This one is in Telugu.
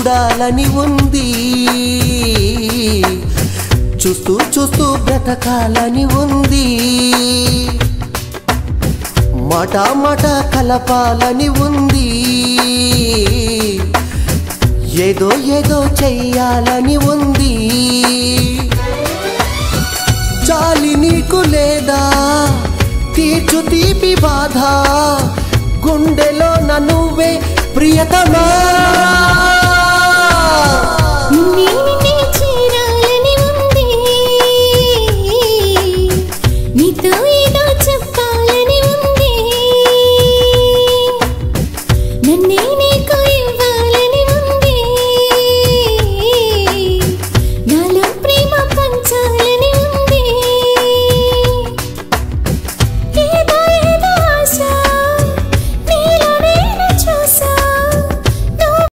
చూడాలని ఉంది చూస్తూ చూస్తూ బ్రతకాలని ఉంది మాట మాట కలపాలని ఉంది ఏదో ఏదో చెయ్యాలని ఉంది చాలి నీకు లేదా తీర్చు తీపి బాధ గుండెలో నువ్వే ప్రియతమా